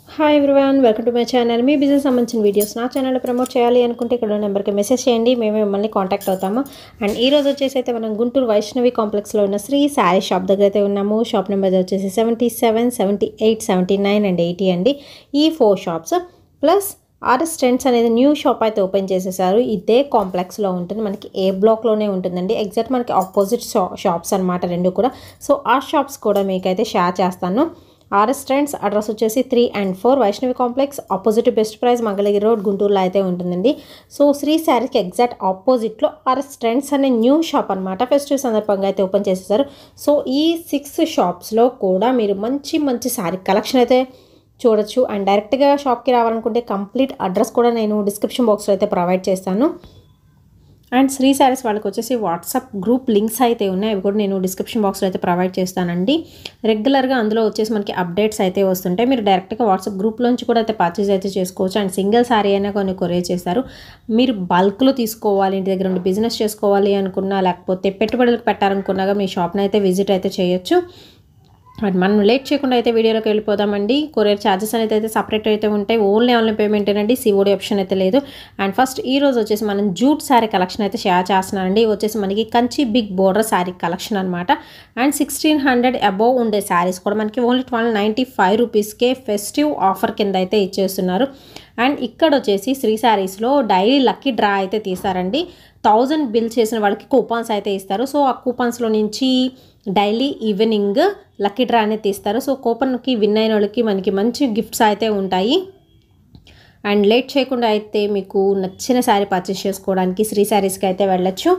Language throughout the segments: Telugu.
hi everyone welcome to my channel మీ బిజినెస్ సంబంధించిన వీడియోస్ నా ఛానల్లో ప్రమోట్ చేయాలి అనుకుంటే ఇక్కడ ఉన్న నెంబర్కి మెసేజ్ చేయండి మేమే మిమ్మల్ని కాంటాక్ట్ అవుతాము అండ్ ఈ రోజు వచ్చేసి అయితే మనం గుంటూరు వైష్ణవి కాంప్లెక్స్లో ఉన్న శ్రీ శారీ షాప్ దగ్గర అయితే ఉన్నాము షాప్ నెంబర్ వచ్చేసి seventy seven seventy eight seventy nine and eighty అండి ఈ four shops plus RS trends అనేది న్యూ షాప్ అయితే ఓపెన్ చేసేసారు ఇదే కాంప్లెక్స్లో ఉంటుంది మనకి ఏ బ్లాక్లోనే ఉంటుందండి ఎగ్జాక్ట్ మనకి ఆపోజిట్ షాప్స్ అనమాట రెండు కూడా సో ఆ షాప్స్ కూడా మీకైతే షేర్ చేస్తాను ఆర్ఎస్ ట్రెండ్స్ అడ్రస్ వచ్చేసి three and four Vaishnavi complex opposite best price Mangalagiri road గుంటూరులో అయితే ఉంటుందండి సో శ్రీ శారీకి ఎగ్జాక్ట్ ఆపోజిట్లో ఆర్ఎస్ ట్రెండ్స్ అనే న్యూ షాప్ అనమాట ఫెస్టివ్ సందర్భంగా అయితే ఓపెన్ చేసేసారు సో ఈ సిక్స్ షాప్స్లో కూడా మీరు మంచి మంచి శారీ కలెక్షన్ అయితే చూడొచ్చు అండ్ డైరెక్ట్గా షాప్కి రావాలనుకుంటే కంప్లీట్ అడ్రస్ కూడా నేను డిస్క్రిప్షన్ బాక్స్లో అయితే ప్రొవైడ్ చేస్తాను అండ్ శ్రీ శారీస్ వాళ్ళకి వచ్చేసి వాట్సాప్ గ్రూప్ లింక్స్ అయితే ఉన్నాయి అవి కూడా నేను డిస్క్రిప్షన్ బాక్స్లో అయితే ప్రొవైడ్ చేస్తానండి రెగ్యులర్గా అందులో వచ్చేసి మనకి అప్డేట్స్ అయితే వస్తుంటాయి మీరు డైరెక్ట్గా వాట్సాప్ గ్రూప్లోంచి కూడా అయితే పర్చేస్ అయితే చేసుకోవచ్చు అండ్ సింగిల్ శారీ అయినా కొన్ని కొరియర్ చేస్తారు మీరు బల్క్లో తీసుకోవాలి ఇంటి దగ్గర ఉండి బిజినెస్ చేసుకోవాలి అనుకున్నా లేకపోతే పెట్టుబడులకు పెట్టాలనుకున్నాగా మీ షాప్ని అయితే విజిట్ అయితే చేయొచ్చు అండ్ మనం లేట్ చేయకుండా అయితే వీడియోలోకి వెళ్ళిపోదామండి కొరియర్ ఛార్జెస్ అనేది అయితే సపరేట్ అయితే ఉంటాయి ఓన్లీ ఆన్లైన్ పేమెంట్ ఏనండి సిఓడి ఆప్షన్ అయితే లేదు అండ్ ఫస్ట్ ఈ రోజు వచ్చేసి మనం జూట్ శారీ కలెక్షన్ అయితే షేర్ చేస్తున్నానండి వచ్చేసి మనకి Kanchi big border sari collection అనమాట అండ్ సిక్స్టీన్ హండ్రెడ్ అబోవ్ ఉండే శారీస్ కూడా మనకి ఓన్లీ ట్వెల్వ్ నైంటీ ఫైవ్ రూపీస్కే ఫెస్టివ్ ఆఫర్ కింద అయితే ఇచ్చేస్తున్నారు అండ్ ఇక్కడ వచ్చేసి శ్రీ శారీస్లో డైలీ లక్కీ డ్రా అయితే తీస్తారండి థౌజండ్ బిల్ చేసిన వాళ్ళకి కూపాన్స్ అయితే ఇస్తారు సో ఆ కూపాన్స్లో నుంచి డైలీ ఈవినింగ్ లక్కీ డ్రా అనేది తీస్తారు సో కూపన్కి విన్ అయిన వాళ్ళకి మనకి మంచి గిఫ్ట్స్ అయితే ఉంటాయి అండ్ లేట్ చేయకుండా అయితే మీకు నచ్చిన శారీ పర్చేస్ చేసుకోవడానికి శ్రీ శారీస్కి అయితే వెళ్ళొచ్చు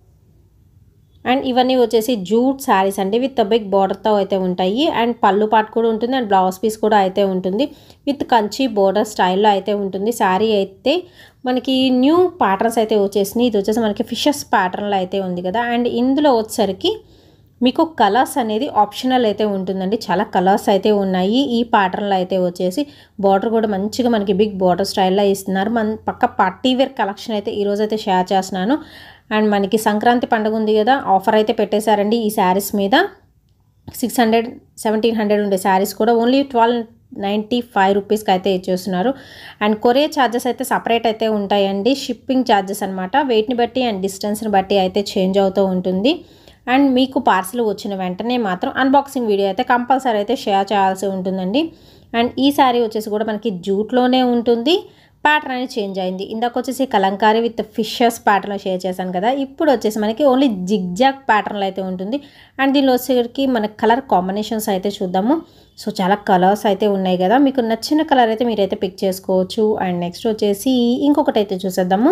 అండ్ ఇవన్నీ వచ్చేసి జూట్ శారీస్ అండి విత్ బిగ్ బార్డర్తో అయితే ఉంటాయి అండ్ పళ్ళు పాటు కూడా ఉంటుంది అండ్ బ్లౌజ్ పీస్ కూడా అయితే ఉంటుంది విత్ కంచి బోర్డర్ స్టైల్లో అయితే ఉంటుంది శారీ అయితే మనకి న్యూ ప్యాటర్న్స్ అయితే వచ్చేసినాయి ఇది వచ్చేసి మనకి ఫిషెస్ ప్యాటర్న్లో అయితే ఉంది కదా అండ్ ఇందులో వచ్చేసరికి మీకు కలర్స్ అనేది ఆప్షనల్ అయితే ఉంటుందండి చాలా కలర్స్ అయితే ఉన్నాయి ఈ ప్యాటర్న్లో అయితే వచ్చేసి బార్డర్ కూడా మంచిగా మనకి బిగ్ బార్డర్ స్టైల్లో ఇస్తున్నారు మన పక్క పార్టీ వేర్ కలెక్షన్ అయితే ఈరోజు అయితే షేర్ చేస్తున్నాను అండ్ మనకి సంక్రాంతి పండుగ ఉంది కదా ఆఫర్ అయితే పెట్టేశారండి ఈ శారీస్ మీద సిక్స్ హండ్రెడ్ సెవెంటీన్ హండ్రెడ్ ఉండే శారీస్ కూడా ఓన్లీ ట్వెల్వ్ నైంటీ ఫైవ్ రూపీస్కి అయితే ఇచ్చేస్తున్నారు అండ్ కొరియర్ ఛార్జెస్ అయితే సపరేట్ అయితే ఉంటాయండి షిప్పింగ్ ఛార్జెస్ అనమాట వెయిట్ని బట్టి అండ్ డిస్టెన్స్ని బట్టి అయితే చేంజ్ అవుతూ ఉంటుంది అండ్ మీకు పార్సిల్ వచ్చిన వెంటనే మాత్రం అన్బాక్సింగ్ వీడియో అయితే కంపల్సరీ అయితే షేర్ చేయాల్సి ఉంటుందండి అండ్ ఈ శారీ వచ్చేసి కూడా మనకి జూట్లోనే ఉంటుంది ప్యాటర్న్ అనేది చేంజ్ అయింది ఇందాక వచ్చేసి కలంకారీ విత్ ఫిషెస్ ప్యాటర్న్లో షేర్ చేశాను కదా ఇప్పుడు వచ్చేసి మనకి ఓన్లీ జిగ్జాగ్ ప్యాటర్న్లో అయితే ఉంటుంది అండ్ దీనిలో వచ్చేసరికి మన కలర్ కాంబినేషన్స్ అయితే చూద్దాము సో చాలా కలర్స్ అయితే ఉన్నాయి కదా మీకు నచ్చిన కలర్ అయితే మీరైతే పిక్ చేసుకోవచ్చు అండ్ నెక్స్ట్ వచ్చేసి ఇంకొకటి అయితే చూసేద్దాము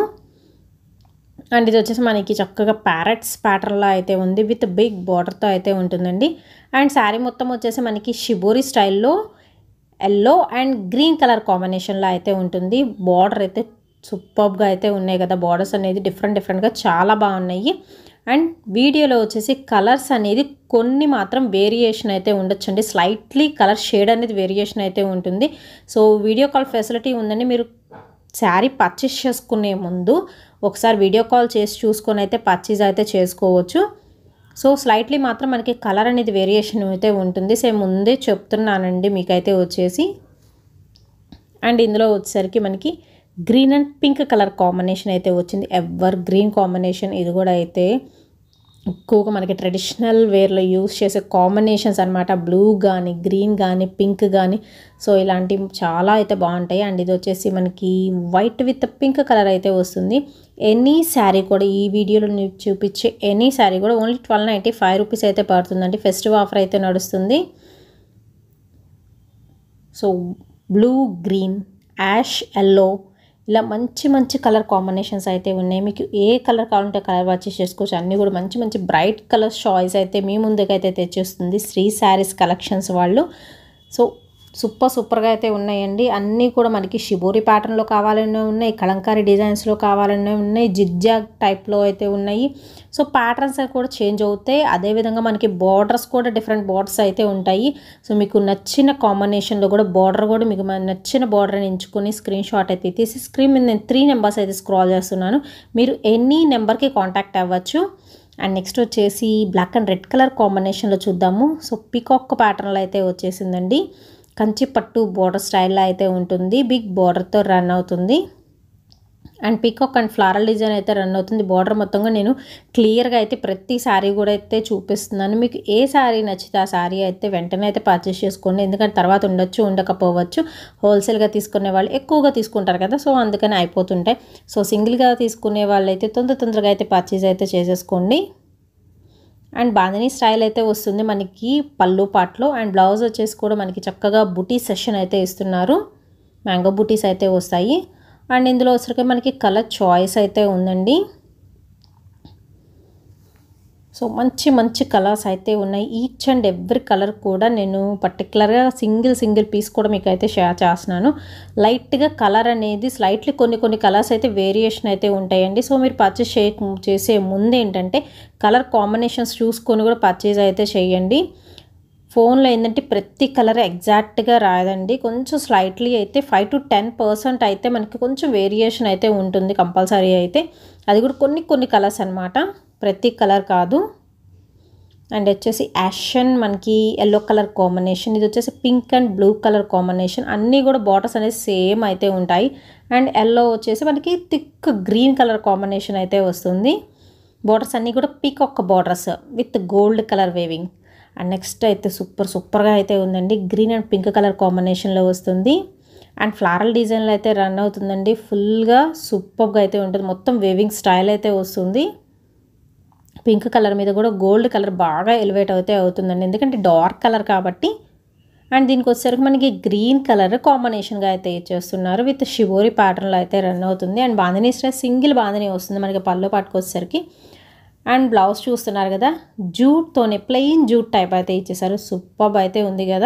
అండ్ ఇది వచ్చేసి మనకి చక్కగా ప్యారెట్స్ ప్యాటర్న్లో అయితే ఉంది విత్ బిగ్ బార్డర్తో అయితే ఉంటుందండి అండ్ శారీ మొత్తం వచ్చేసి మనకి షిబోరి స్టైల్లో ఎల్లో అండ్ గ్రీన్ కలర్ కాంబినేషన్లో అయితే ఉంటుంది బార్డర్ అయితే సూపర్గా అయితే ఉన్నాయి కదా బార్డర్స్ అనేది డిఫరెంట్ డిఫరెంట్గా చాలా బాగున్నాయి అండ్ వీడియోలో వచ్చేసి కలర్స్ అనేది కొన్ని మాత్రం వేరియేషన్ అయితే ఉండొచ్చండి స్లైట్లీ కలర్ షేడ్ అనేది వేరియేషన్ అయితే ఉంటుంది సో వీడియో కాల్ ఫెసిలిటీ ఉందండి మీరు శారీ పర్చేస్ చేసుకునే ముందు ఒకసారి వీడియో కాల్ చేసి చూసుకొని అయితే పర్చేజ్ అయితే చేసుకోవచ్చు సో స్లైట్లీ మాత్రం మనకి కలర్ అనేది వేరియేషన్ అయితే ఉంటుంది సేమ్ ముందే చెప్తున్నానండి మీకైతే వచ్చేసి అండ్ ఇందులో వచ్చేసరికి మనకి green and pink colour combination అయితే వచ్చింది ఎవర్ గ్రీన్ కాంబినేషన్ ఇది కూడా అయితే ఎక్కువగా మనకి ట్రెడిషనల్ వేర్లో యూస్ చేసే కాంబినేషన్స్ అనమాట బ్లూ కానీ గ్రీన్ కానీ పింక్ కానీ సో ఇలాంటివి చాలా అయితే బాగుంటాయి అండ్ ఇది వచ్చేసి మనకి వైట్ విత్ పింక్ కలర్ అయితే వస్తుంది ఎనీ శారీ కూడా ఈ వీడియోలో చూపించే ఎనీ శారీ కూడా only twelve ninety five rupees అయితే పడుతుందండి ఫెస్టివ్ ఆఫర్ అయితే నడుస్తుంది so blue green ash yellow ఇలా మంచి మంచి కలర్ కాంబినేషన్స్ అయితే ఉన్నాయి మీకు ఏ కలర్ కావాలంటే కలర్ పర్చేస్ చేసుకోవచ్చు అన్నీ కూడా మంచి మంచి బ్రైట్ కలర్ చాయిస్ అయితే మీ ముందుకైతే తెచ్చేస్తుంది శ్రీ శారీస్ కలెక్షన్స్ వాళ్ళు సో సూపర్ సూపర్గా అయితే ఉన్నాయండి అన్నీ కూడా మనకి షిబోరి ప్యాటర్న్లో కావాలనే ఉన్నాయి కలంకారీ డిజైన్స్లో కావాలనే ఉన్నాయి జిగ్జాగ్ టైప్లో అయితే ఉన్నాయి సో ప్యాటర్న్స్ కూడా చేంజ్ అవుతాయి అదేవిధంగా మనకి బార్డర్స్ కూడా డిఫరెంట్ బార్డర్స్ అయితే ఉంటాయి సో మీకు నచ్చిన కాంబినేషన్లో కూడా బార్డర్ కూడా మీకు నచ్చిన బార్డర్ని ఎంచుకొని స్క్రీన్ షాట్ అయితే తీసి స్క్రీన్ మీద నేను త్రీ నెంబర్స్ అయితే స్క్రాల్ చేస్తున్నాను మీరు ఎనీ నెంబర్కి కాంటాక్ట్ అవ్వచ్చు అండ్ నెక్స్ట్ వచ్చేసి బ్లాక్ అండ్ రెడ్ కలర్ కాంబినేషన్లో చూద్దాము సో పికాక్ ప్యాటర్న్లో అయితే వచ్చేసిందండి కంచి పట్టు బోర్డర్ స్టైల్లో అయితే ఉంటుంది బిగ్ బోర్డర్తో రన్ అవుతుంది and peacock and floral design అయితే రన్ అవుతుంది బార్డర్ మొత్తంగా నేను క్లియర్గా అయితే ప్రతి శారీ కూడా అయితే చూపిస్తున్నాను మీకు ఏ శారీ నచ్చితే ఆ శారీ అయితే వెంటనే అయితే పర్చేస్ చేసుకోండి ఎందుకంటే తర్వాత ఉండొచ్చు ఉండకపోవచ్చు హోల్సేల్గా తీసుకునే వాళ్ళు ఎక్కువగా తీసుకుంటారు కదా సో అందుకని అయిపోతుంటాయి సో సింగిల్గా తీసుకునే వాళ్ళు అయితే తొందర తొందరగా అయితే పర్చేస్ అయితే చేసేసుకోండి అండ్ బాందిని స్టైల్ అయితే వస్తుంది మనకి పళ్ళు పాటలో అండ్ బ్లౌజ్ వచ్చేసి కూడా మనకి చక్కగా బుటీ సెషన్ అయితే ఇస్తున్నారు మ్యాంగో బుటీస్ అయితే వస్తాయి అండ్ ఇందులో వచ్చరికి మనకి కలర్ చాయిస్ అయితే ఉందండి సో మంచి మంచి కలర్స్ అయితే ఉన్నాయి ఈచ్ అండ్ ఎవ్రీ కలర్ కూడా నేను పర్టికులర్గా సింగిల్ సింగిల్ పీస్ కూడా మీకు అయితే షేర్ చేస్తున్నాను లైట్గా కలర్ అనేది స్లైట్లీ కొన్ని కొన్ని కలర్స్ అయితే వేరియేషన్ అయితే ఉంటాయండి సో మీరు పర్చేస్ చే చేసే ముందు ఏంటంటే కలర్ కాంబినేషన్స్ చూసుకొని కూడా పర్చేజ్ అయితే చేయండి ఫోన్లో ఏంటంటే ప్రతి కలర్ ఎగ్జాక్ట్గా రాదండి కొంచెం స్లైట్లీ అయితే ఫైవ్ టు టెన్ పర్సెంట్ అయితే మనకి కొంచెం వేరియేషన్ అయితే ఉంటుంది కంపల్సరీ అయితే అది కూడా కొన్ని కొన్ని కలర్స్ అనమాట ప్రతి కలర్ కాదు అండ్ వచ్చేసి యాషన్ మనకి ఎల్లో కలర్ కాంబినేషన్ ఇది వచ్చేసి pink and blue colour combination అన్నీ కూడా బార్డర్స్ అనేది సేమ్ అయితే ఉంటాయి అండ్ ఎల్లో వచ్చేసి మనకి థిక్ గ్రీన్ కలర్ కాంబినేషన్ అయితే వస్తుంది బార్డర్స్ అన్నీ కూడా peacock borders with gold colour weaving and next అయితే సూపర్ సూపర్గా అయితే ఉందండి గ్రీన్ అండ్ పింక్ కలర్ కాంబినేషన్లో వస్తుంది అండ్ ఫ్లారల్ డిజైన్లో అయితే రన్ అవుతుందండి ఫుల్గా సూపర్గా అయితే ఉంటుంది మొత్తం వేవింగ్ స్టైల్ అయితే వస్తుంది పింక్ కలర్ మీద కూడా గోల్డ్ కలర్ బాగా ఎలివేట్ అయితే అవుతుందండి ఎందుకంటే డార్క్ కలర్ కాబట్టి అండ్ దీనికి వచ్చేసరికి మనకి గ్రీన్ కలర్ కాంబినేషన్గా అయితే ఇచ్చేస్తున్నారు విత్ షివోరి ప్యాటర్న్లో అయితే రన్ అవుతుంది and bandhani stress single bandhani వస్తుంది మనకి పళ్ళు పట్టుకొచ్చేసరికి అండ్ బ్లౌజ్ చూస్తున్నారు కదా జూట్తోనే ప్లెయిన్ జూట్ టైప్ అయితే ఇచ్చేసారు సూపర్ అయితే ఉంది కదా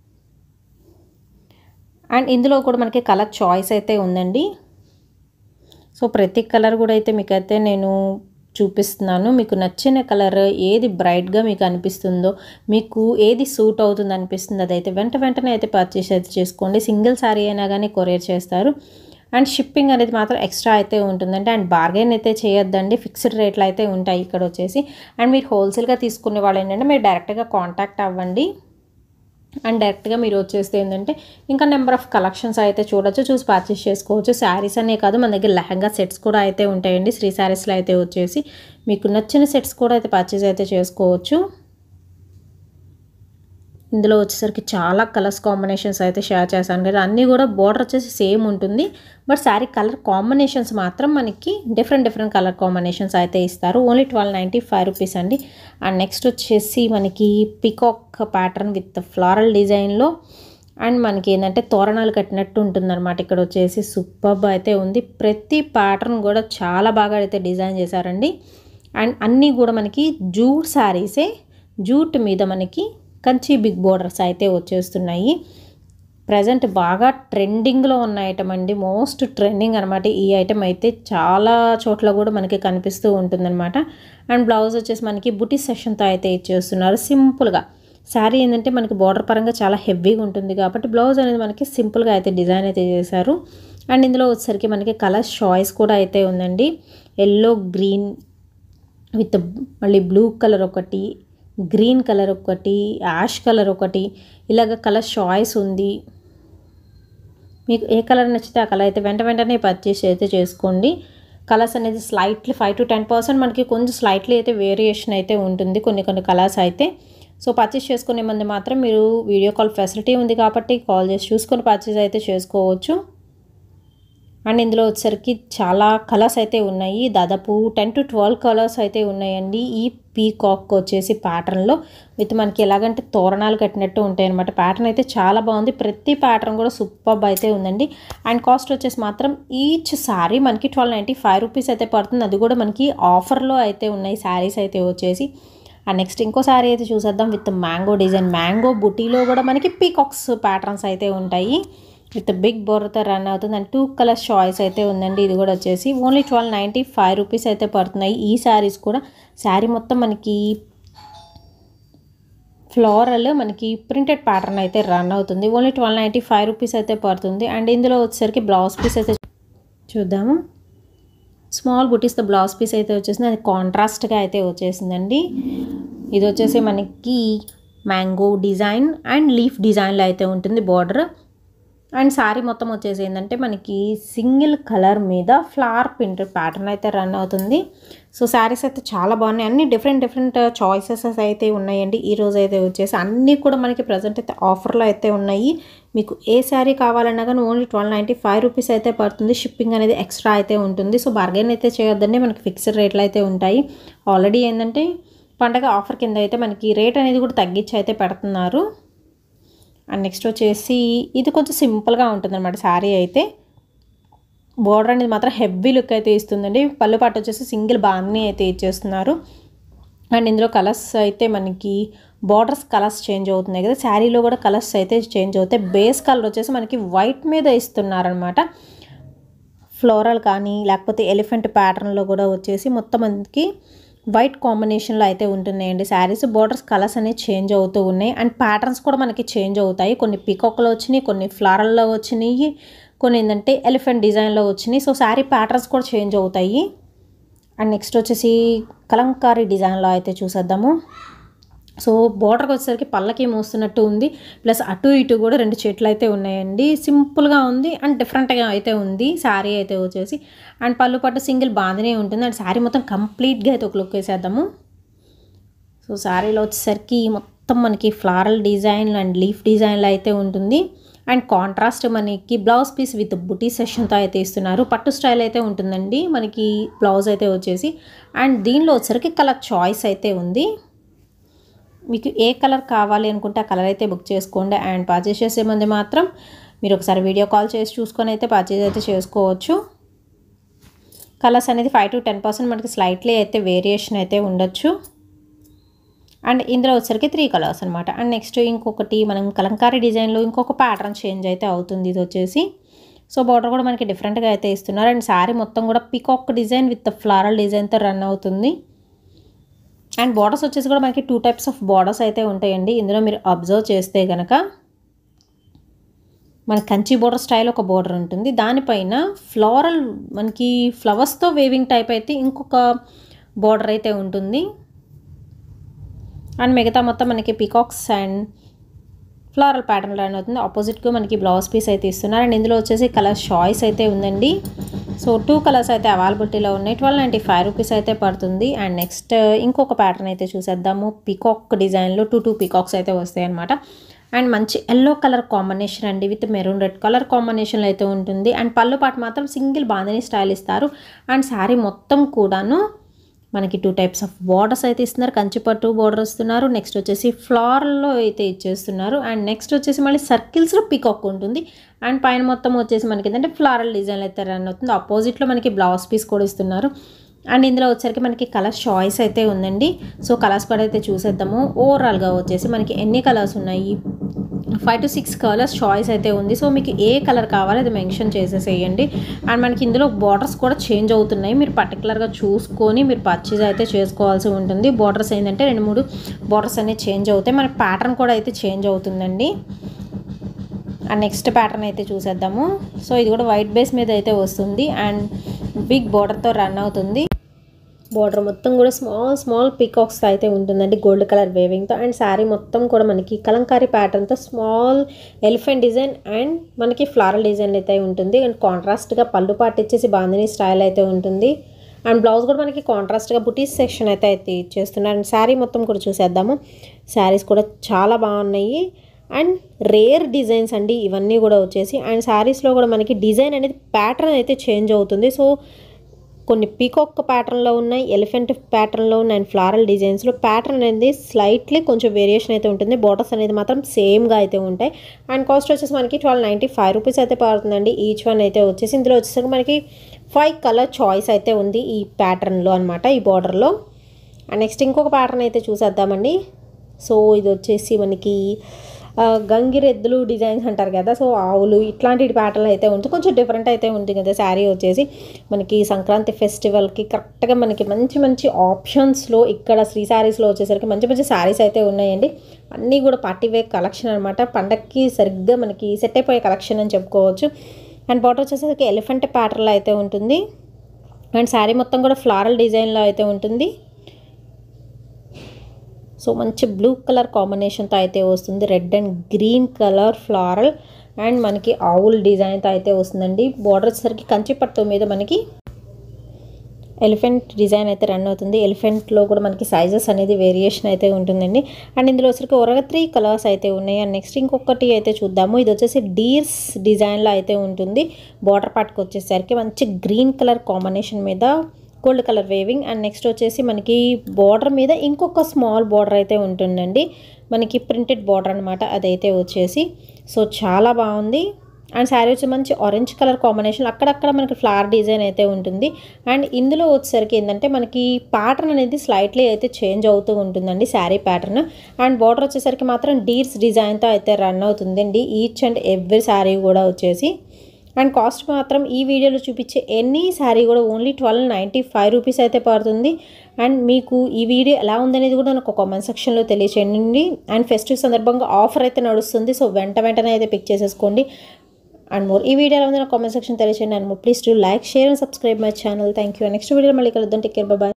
అండ్ ఇందులో కూడా మనకి కలర్ చాయిస్ అయితే ఉందండి సో ప్రతి కలర్ కూడా అయితే మీకైతే నేను చూపిస్తున్నాను మీకు నచ్చిన కలర్ ఏది బ్రైట్గా మీకు అనిపిస్తుందో మీకు ఏది సూట్ అవుతుంది అనిపిస్తుంది అదైతే వెంట వెంటనే అయితే పర్చేస్ అయితే చేసుకోండి సింగిల్ శారీ అయినా కానీ కొరియర్ చేస్తారు అండ్ షిప్పింగ్ అనేది మాత్రం ఎక్స్ట్రా అయితే ఉంటుందండి అండ్ బార్గెన్ అయితే చేయొద్దండి ఫిక్స్డ్ రేట్లు అయితే ఉంటాయి ఇక్కడ వచ్చేసి అండ్ మీరు హోల్సేల్గా తీసుకునే వాళ్ళు ఏంటంటే మీరు డైరెక్ట్గా కాంటాక్ట్ అవ్వండి అండ్ డైరెక్ట్గా మీరు వచ్చేస్తే ఏంటంటే ఇంకా నెంబర్ ఆఫ్ కలెక్షన్స్ అయితే చూడొచ్చు చూసి పర్చేస్ చేసుకోవచ్చు శారీస్ అనే కాదు మన దగ్గర లెహంగా సెట్స్ కూడా అయితే ఉంటాయండి శ్రీ శారీస్లో అయితే వచ్చేసి మీకు నచ్చిన సెట్స్ కూడా అయితే పర్చేస్ అయితే చేసుకోవచ్చు ఇందులో వచ్చేసరికి చాలా కలర్స్ కాంబినేషన్స్ అయితే షేర్ చేశాను కదా అన్నీ కూడా బోర్డర్ వచ్చేసి సేమ్ ఉంటుంది బట్ శారీ కలర్ కాంబినేషన్స్ మాత్రం మనకి డిఫరెంట్ డిఫరెంట్ కలర్ కాంబినేషన్స్ అయితే ఇస్తారు only twelve ninety five rupees అండి అండ్ నెక్స్ట్ వచ్చేసి మనకి పికాక్ ప్యాటర్న్ విత్ ఫ్లారల్ డిజైన్లో అండ్ మనకి ఏంటంటే తోరణాలు కట్టినట్టు ఉంటుందన్నమాట ఇక్కడ వచ్చేసి సూపర్బ్ అయితే ఉంది ప్రతి ప్యాటర్న్ కూడా చాలా బాగా అయితే డిజైన్ చేశారండి అండ్ అన్నీ కూడా మనకి జూట్ శారీసే జూట్ మీద మనకి కంచి బిగ్ బోర్డర్స్ అయితే వచ్చేస్తున్నాయి ప్రజెంట్ బాగా ట్రెండింగ్లో ఉన్న ఐటమ్ అండి మోస్ట్ ట్రెండింగ్ అనమాట ఈ ఐటమ్ అయితే చాలా చోట్ల కూడా మనకి కనిపిస్తూ ఉంటుందన్నమాట అండ్ బ్లౌజ్ వచ్చేసి మనకి బుటీ సెషన్తో అయితే ఇచ్చేస్తున్నారు సింపుల్గా శారీ ఏంటంటే మనకి బార్డర్ పరంగా చాలా హెవీగా ఉంటుంది కాబట్టి బ్లౌజ్ అనేది మనకి సింపుల్గా అయితే డిజైన్ అయితే చేశారు అండ్ ఇందులో వచ్చేసరికి మనకి కలర్ చాయిస్ కూడా అయితే ఉందండి ఎల్లో గ్రీన్ విత్ మళ్ళీ బ్లూ కలర్ ఒకటి గ్రీన్ కలర్ ఒకటి యాష్ కలర్ ఒకటి ఇలాగ కలర్ చాయిస్ ఉంది మీకు ఏ కలర్ నచ్చితే ఆ కలర్ అయితే వెంట వెంటనే పర్చేస్ అయితే చేసుకోండి కలర్స్ అనేది slightly five to ten percent మనకి కొంచెం స్లైట్లీ అయితే వేరియేషన్ అయితే ఉంటుంది కొన్ని కొన్ని కలర్స్ అయితే సో పర్చేస్ చేసుకునే ముందు మాత్రం మీరు వీడియో కాల్ ఫెసిలిటీ ఉంది కాబట్టి కాల్ చేసి చూసుకొని పర్చేస్ అయితే చేసుకోవచ్చు అండ్ ఇందులో వచ్చేసరికి చాలా కలర్స్ అయితే ఉన్నాయి దాదాపు టెన్ టు ట్వెల్వ్ కలర్స్ అయితే ఉన్నాయండి ఈ పీకాక్ వచ్చేసి ప్యాటర్న్లో విత్ మనకి ఎలాగంటే తోరణాలు కట్టినట్టు ఉంటాయి అనమాట ప్యాటర్న్ అయితే చాలా బాగుంది ప్రతి ప్యాటర్న్ కూడా సూపర్ అయితే ఉందండి అండ్ కాస్ట్ వచ్చేసి మాత్రం ఈచ్ శారీ మనకి ట్వెల్వ్ నైంటీ ఫైవ్ రూపీస్ అయితే పడుతుంది అది కూడా మనకి ఆఫర్లో అయితే ఉన్నాయి శారీస్ అయితే వచ్చేసి అండ్ నెక్స్ట్ ఇంకో శారీ అయితే చూసేద్దాం విత్ మ్యాంగో డిజైన్ మ్యాంగో బుటీలో కూడా మనకి పీకాక్స్ ప్యాటర్న్స్ అయితే ఉంటాయి విత్ బిగ్ బోర్తో రన్ అవుతుంది అండ్ టూ కలర్స్ చాయిస్ అయితే ఉందండి ఇది కూడా వచ్చేసి only twelve ninety five rupees అయితే పడుతున్నాయి ఈ శారీస్ కూడా శారీ మొత్తం మనకి ఫ్లోరల్ మనకి ప్రింటెడ్ ప్యాటర్న్ అయితే రన్ అవుతుంది only twelve ninety five rupees అయితే పడుతుంది అండ్ ఇందులో వచ్చేసరికి బ్లౌజ్ పీస్ అయితే చూద్దాము స్మాల్ బుటీస్తో బ్లౌజ్ పీస్ అయితే వచ్చేసింది అది కాంట్రాస్ట్గా అయితే వచ్చేసిందండి ఇది వచ్చేసి మనకి మ్యాంగో డిజైన్ అండ్ లీఫ్ డిజైన్లో అయితే ఉంటుంది బార్డర్ అండ్ శారీ మొత్తం వచ్చేసి ఏంటంటే మనకి సింగిల్ కలర్ మీద ఫ్లవర్ ప్రింట్ ప్యాటర్న్ అయితే రన్ అవుతుంది సో శారీస్ అయితే చాలా బాగున్నాయి అన్ని డిఫరెంట్ డిఫరెంట్ చాయిసెస్ అయితే ఉన్నాయండి ఈ రోజు అయితే వచ్చేసి అన్నీ కూడా మనకి ప్రజెంట్ అయితే ఆఫర్లో అయితే ఉన్నాయి మీకు ఏ శారీ కావాలన్నా కానీ only twelve ninety five rupees అయితే పడుతుంది షిప్పింగ్ అనేది ఎక్స్ట్రా అయితే ఉంటుంది సో బార్గెన్ అయితే చేయొద్దండి మనకి ఫిక్స్డ్ రేట్లు అయితే ఉంటాయి ఆల్రెడీ ఏంటంటే పండగ ఆఫర్ కింద అయితే మనకి రేట్ అనేది కూడా తగ్గించి అయితే పెడుతున్నారు అండ్ నెక్స్ట్ వచ్చేసి ఇది కొంచెం సింపుల్గా ఉంటుంది అనమాట శారీ అయితే బోర్డర్ అనేది మాత్రం హెవీ లుక్ అయితే ఇస్తుందండి పళ్ళు పాటు వచ్చేసి సింగిల్ బాందని అయితే ఇచ్చేస్తున్నారు అండ్ ఇందులో కలర్స్ అయితే మనకి బార్డర్స్ కలర్స్ చేంజ్ అవుతున్నాయి కదా శారీలో కూడా కలర్స్ అయితే చేంజ్ అవుతాయి బేస్ కలర్ వచ్చేసి మనకి వైట్ మీద ఇస్తున్నారనమాట ఫ్లోరల్ కానీ లేకపోతే ఎలిఫెంట్ ప్యాటర్న్లో కూడా వచ్చేసి మొత్తం మనకి వైట్ కాంబినేషన్లో అయితే ఉంటున్నాయండి శారీస్ బోర్డర్స్ కలర్స్ అనేవి చేంజ్ అవుతూ ఉన్నాయి అండ్ ప్యాటర్న్స్ కూడా మనకి చేంజ్ అవుతాయి కొన్ని పికాక్లో వచ్చినాయి కొన్ని ఫ్లారల్లో వచ్చినాయి కొన్ని ఏంటంటే ఎలిఫెంట్ డిజైన్లో వచ్చినాయి సో శారీ ప్యాటర్న్స్ కూడా చేంజ్ అవుతాయి అండ్ నెక్స్ట్ వచ్చేసి కలంకారీ డిజైన్లో అయితే చూసేద్దాము సో బోర్డర్కి వచ్చేసరికి పళ్ళకి మోస్తున్నట్టు ఉంది ప్లస్ అటు ఇటు కూడా రెండు చెట్లు అయితే ఉన్నాయండి సింపుల్గా ఉంది అండ్ డిఫరెంట్గా అయితే ఉంది శారీ అయితే వచ్చేసి అండ్ పళ్ళు పట్టు సింగిల్ బాగానే ఉంటుంది అండ్ శారీ మొత్తం కంప్లీట్గా అయితే ఒక లుక్ వేసేద్దాము సో శారీలో వచ్చేసరికి మొత్తం మనకి ఫ్లారల్ డిజైన్ అండ్ లీఫ్ డిజైన్లో అయితే ఉంటుంది అండ్ కాంట్రాస్ట్ మనకి బ్లౌజ్ పీస్ విత్ బుటీ సెషన్తో అయితే ఇస్తున్నారు పట్టు స్టైల్ అయితే ఉంటుందండి మనకి బ్లౌజ్ అయితే వచ్చేసి అండ్ దీనిలో వచ్చేసరికి కలర్ చాయిస్ అయితే ఉంది మీకు ఏ కలర్ కావాలి అనుకుంటే ఆ కలర్ అయితే బుక్ చేసుకోండి అండ్ పర్చేస్ చేసే ముందు మాత్రం మీరు ఒకసారి వీడియో కాల్ చేసి చూసుకొని అయితే పర్చేస్ అయితే చేసుకోవచ్చు కలర్స్ అనేది ఫైవ్ టు టెన్ పర్సెంట్ మనకి స్లైట్లీ అయితే వేరియేషన్ అయితే ఉండొచ్చు అండ్ ఇందులో వచ్చరికి త్రీ కలర్స్ అనమాట అండ్ నెక్స్ట్ ఇంకొకటి మనం కలంకారీ డిజైన్లో ఇంకొక ప్యాటర్న్ చేంజ్ అయితే అవుతుంది ఇది వచ్చేసి సో బార్డర్ కూడా మనకి డిఫరెంట్గా అయితే ఇస్తున్నారు అండ్ శారీ మొత్తం కూడా పికాక్ డిజైన్ విత్ ఫ్లారల్ డిజైన్తో రన్ అవుతుంది అండ్ బార్డర్స్ వచ్చేసి కూడా మనకి టూ టైప్స్ ఆఫ్ బార్డర్స్ అయితే ఉంటాయండి ఇందులో మీరు అబ్జర్వ్ చేస్తే కనుక మన కంచి బోర్డర్ స్టైల్ ఒక బోర్డర్ ఉంటుంది దానిపైన ఫ్లోరల్ మనకి ఫ్లవర్స్తో వేవింగ్ టైప్ అయితే ఇంకొక బోర్డర్ అయితే ఉంటుంది అండ్ మిగతా మొత్తం మనకి peacocks and floral pattern run అవుతుంది ఆపోజిట్గా మనకి బ్లౌజ్ పీస్ అయితే ఇస్తున్నారు అండ్ ఇందులో వచ్చేసి కలర్ చాయిస్ అయితే ఉందండి సో టూ కలర్స్ అయితే అవైలబిలిటీలో ఉన్నాయి ట్వెల్వ్ నైంటీ ఫైవ్ రూపీస్ అయితే పడుతుంది అండ్ నెక్స్ట్ ఇంకొక ప్యాటర్న్ అయితే చూసేద్దాము పికాక్ డిజైన్లో టూ టూ పికాక్స్ అయితే వస్తాయి అనమాట అండ్ మంచి ఎల్లో కలర్ కాంబినేషన్ అండి విత్ మెరూన్ రెడ్ కలర్ కాంబినేషన్లో అయితే ఉంటుంది అండ్ పళ్ళు పాటు మాత్రం సింగిల్ బాందని స్టైల్ ఇస్తారు అండ్ శారీ మొత్తం కూడాను మనకి టూ టైప్స్ ఆఫ్ బార్డర్స్ అయితే ఇస్తున్నారు కంచిపట్టు బార్డర్ ఇస్తున్నారు నెక్స్ట్ వచ్చేసి ఫ్లార్లో అయితే ఇచ్చేస్తున్నారు అండ్ నెక్స్ట్ వచ్చేసి మళ్ళీ సర్కిల్స్లో పికాక్ ఉంటుంది అండ్ పైన మొత్తం వచ్చేసి మనకి ఏంటంటే ఫ్లారల్ డిజైన్ అయితే రన్ అవుతుంది ఆపోజిట్లో మనకి బ్లౌజ్ పీస్ కూడా ఇస్తున్నారు అండ్ ఇందులో వచ్చరికి మనకి కలర్ చాయిస్ అయితే ఉందండి సో కలర్స్ కూడా అయితే చూసేద్దాము ఓవరాల్గా వచ్చేసి మనకి ఎన్ని కలర్స్ ఉన్నాయి five to six colours choice అయితే ఉంది సో మీకు ఏ కలర్ కావాలో అది మెన్షన్ చేసేసేయండి అండ్ మనకి ఇందులో బార్డర్స్ కూడా చేంజ్ అవుతున్నాయి మీరు పర్టికులర్గా చూసుకొని మీరు పర్చేజ్ అయితే చేసుకోవాల్సి ఉంటుంది బార్డర్స్ ఏంటంటే రెండు మూడు బార్డర్స్ అనేవి చేంజ్ అవుతాయి మన ప్యాటర్న్ కూడా అయితే చేంజ్ అవుతుందండి అండ్ నెక్స్ట్ ప్యాటర్న్ అయితే చూసేద్దాము సో ఇది కూడా వైట్ బేస్ మీద అయితే వస్తుంది అండ్ బిగ్ బార్డర్తో రన్ అవుతుంది బార్డర్ మొత్తం కూడా స్మాల్ స్మాల్ పికాక్స్ అయితే ఉంటుందండి గోల్డ్ కలర్ వేవింగ్తో అండ్ శారీ మొత్తం కూడా మనకి కలంకారీ ప్యాటర్న్తో స్మాల్ ఎలిఫెంట్ డిజైన్ అండ్ మనకి ఫ్లారల్ డిజైన్ అయితే ఉంటుంది అండ్ కాంట్రాస్ట్గా పళ్ళు పాటు ఇచ్చేసి బాందిని స్టైల్ అయితే ఉంటుంది అండ్ బ్లౌజ్ కూడా మనకి కాంట్రాస్ట్గా బుటీస్ సెక్షన్ అయితే అయితే ఇచ్చేస్తున్నారు అండ్ శారీ మొత్తం కూడా చూసేద్దాము శారీస్ కూడా చాలా బాగున్నాయి అండ్ రేర్ డిజైన్స్ అండి ఇవన్నీ కూడా వచ్చేసి అండ్ శారీస్లో కూడా మనకి డిజైన్ అనేది ప్యాటర్న్ అయితే చేంజ్ అవుతుంది సో కొన్ని పీకాక్ ప్యాటర్న్లో ఉన్నాయి ఎలిఫెంట్ ప్యాటర్న్లో ఉన్నాయి అండ్ ఫ్లారల్ డిజైన్స్లో ప్యాటర్న్ అనేది స్లైట్లీ కొంచెం వేరియేషన్ అయితే ఉంటుంది బార్డర్స్ అనేది మాత్రం సేమ్గా అయితే ఉంటాయి అండ్ కాస్ట్ వచ్చేసి మనకి ట్వెల్వ్ నైంటీ ఫైవ్ రూపీస్ అయితే పడుతుందండి ఈచ్ వన్ అయితే వచ్చేసి ఇందులో వచ్చేసరికి మనకి ఫైవ్ కలర్ చాయిస్ అయితే ఉంది ఈ ప్యాటర్న్లో అనమాట ఈ బార్డర్లో అండ్ నెక్స్ట్ ఇంకొక ప్యాటర్న్ అయితే చూసేద్దామండి సో ఇది వచ్చేసి మనకి గంగిరెద్దులు డిజైన్స్ అంటారు కదా సో ఆవులు ఇట్లాంటి ప్యాటర్న్ అయితే ఉంటుంది కొంచెం డిఫరెంట్ అయితే ఉంటుంది కదా శారీ వచ్చేసి మనకి సంక్రాంతి ఫెస్టివల్కి కరెక్ట్గా మనకి మంచి మంచి ఆప్షన్స్లో ఇక్కడ శ్రీ శారీస్లో వచ్చేసరికి మంచి మంచి శారీస్ అయితే ఉన్నాయండి అన్నీ కూడా పార్టీ వేర్ కలెక్షన్ అనమాట పండక్కి సరిగ్గా మనకి సెట్ అయిపోయే కలెక్షన్ అని చెప్పుకోవచ్చు అండ్ బాటర్ వచ్చేసరికి ఎలిఫెంట్ ప్యాటర్న్లో అయితే ఉంటుంది అండ్ శారీ మొత్తం కూడా ఫ్లారల్ డిజైన్లో అయితే ఉంటుంది సో మంచి బ్లూ కలర్ కాంబినేషన్తో అయితే వస్తుంది red and green colour floral and మనకి ఆవుల్ డిజైన్తో అయితే వస్తుందండి బార్డర్ వచ్చేసరికి కంచి పట్టు మీద మనకి ఎలిఫెంట్ డిజైన్ అయితే రన్ అవుతుంది ఎలిఫెంట్లో కూడా మనకి సైజెస్ అనేది వేరియేషన్ అయితే ఉంటుందండి అండ్ ఇందులో వచ్చరికి ఒరగ త్రీ కలర్స్ అయితే ఉన్నాయి అండ్ నెక్స్ట్ ఇంకొకటి అయితే చూద్దాము ఇది వచ్చేసి డీర్స్ డిజైన్లో అయితే ఉంటుంది బార్డర్ పార్ట్కి వచ్చేసరికి మంచి గ్రీన్ కలర్ కాంబినేషన్ మీద gold colour weaving and next వచ్చేసి మనకి బార్డర్ మీద ఇంకొక స్మాల్ బార్డర్ అయితే ఉంటుందండి మనకి ప్రింటెడ్ బార్డర్ అనమాట అదైతే వచ్చేసి సో చాలా బాగుంది అండ్ శారీ వచ్చి మంచి ఆరెంజ్ కలర్ కాంబినేషన్ అక్కడక్కడ మనకి ఫ్లవర్ డిజైన్ అయితే ఉంటుంది అండ్ ఇందులో వచ్చేసరికి ఏంటంటే మనకి ప్యాటర్న్ అనేది స్లైట్లీ అయితే చేంజ్ అవుతూ ఉంటుందండి శారీ ప్యాటర్న్ అండ్ బార్డర్ వచ్చేసరికి మాత్రం డీర్స్ డిజైన్తో అయితే రన్ అవుతుందండి ఈచ్ అండ్ ఎవ్రీ శారీ కూడా వచ్చేసి అండ్ కాస్ట్ మాత్రం ఈ వీడియోలో చూపించే ఎనీ శారీ కూడా only twelve ninety five rupees అయితే పడుతుంది అండ్ మీకు ఈ వీడియో ఎలా ఉందనేది కూడా నాకు కామెంట్ సెక్షన్లో తెలియచేయండి అండ్ ఫెస్టివ్ సందర్భంగా ఆఫర్ అయితే నడుస్తుంది సో వెంట వెంటనే అయితే పిక్ చేసేసుకోండి అండ్ మోర్ ఈ వీడియో ఎలా ఉంది నాకు కామెంట్ సెక్షన్ తెలియచేయండి and more please to like share and subscribe my channel thank you next video మళ్ళీ కలుద్దాం టేక్ కేర్ బాయ్